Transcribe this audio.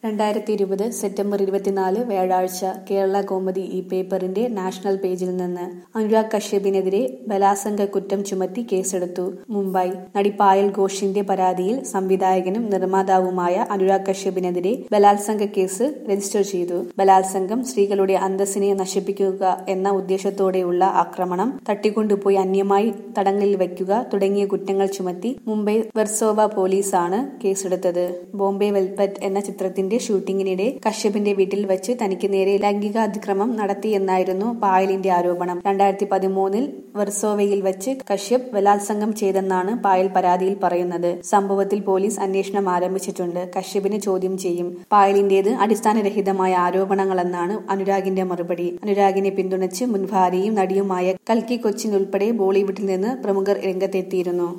രണ്ടായിരത്തി ഇരുപത് സെപ്റ്റംബർ ഇരുപത്തിനാല് വ്യാഴാഴ്ച കേരള കോമഡി ഈ പേപ്പറിന്റെ നാഷണൽ പേജിൽ നിന്ന് അനുരാഗ് കശ്യപിനെതിരെ ബലാത്സംഗ കുറ്റം ചുമത്തി കേസെടുത്തു മുംബൈ നടി പായൽ ഘോഷിന്റെ പരാതിയിൽ സംവിധായകനും നിർമ്മാതാവുമായ അനുരാഗ് കശ്യപിനെതിരെ ബലാത്സംഗ കേസ് രജിസ്റ്റർ ചെയ്തു ബലാത്സംഗം സ്ത്രീകളുടെ അന്തസ്സിനെ നശിപ്പിക്കുക എന്ന ഉദ്ദേശത്തോടെയുള്ള ആക്രമണം തട്ടിക്കൊണ്ടുപോയി അന്യമായി തടങ്കലിൽ വയ്ക്കുക തുടങ്ങിയ കുറ്റങ്ങൾ ചുമത്തി മുംബൈ വെർസോവ പോലീസാണ് കേസെടുത്തത് ബോംബെ വെൽപറ്റ് എന്ന ചിത്രത്തിന്റെ ഷൂട്ടിങ്ങിനിടെ കശ്യപിന്റെ വീട്ടിൽ വെച്ച് തനിക്ക് നേരെ ലൈംഗികാതിക്രമം നടത്തിയെന്നായിരുന്നു പായലിന്റെ ആരോപണം രണ്ടായിരത്തി പതിമൂന്നിൽ വെർസോവയിൽ വെച്ച് കശ്യപ് ബലാത്സംഗം ചെയ്തെന്നാണ് പായൽ പരാതിയിൽ പറയുന്നത് സംഭവത്തിൽ പോലീസ് അന്വേഷണം ആരംഭിച്ചിട്ടുണ്ട് കശ്യപിനെ ചോദ്യം ചെയ്യും പായലിന്റേത് അടിസ്ഥാനരഹിതമായ ആരോപണങ്ങളെന്നാണ് അനുരാഗിന്റെ മറുപടി അനുരാഗിനെ പിന്തുണച്ച് മുൻ ഭാര്യയും നടിയുമായ കൽക്കി കൊച്ചിൻ ഉൾപ്പെടെ ബോളിവുഡിൽ നിന്ന് പ്രമുഖർ രംഗത്തെത്തിയിരുന്നു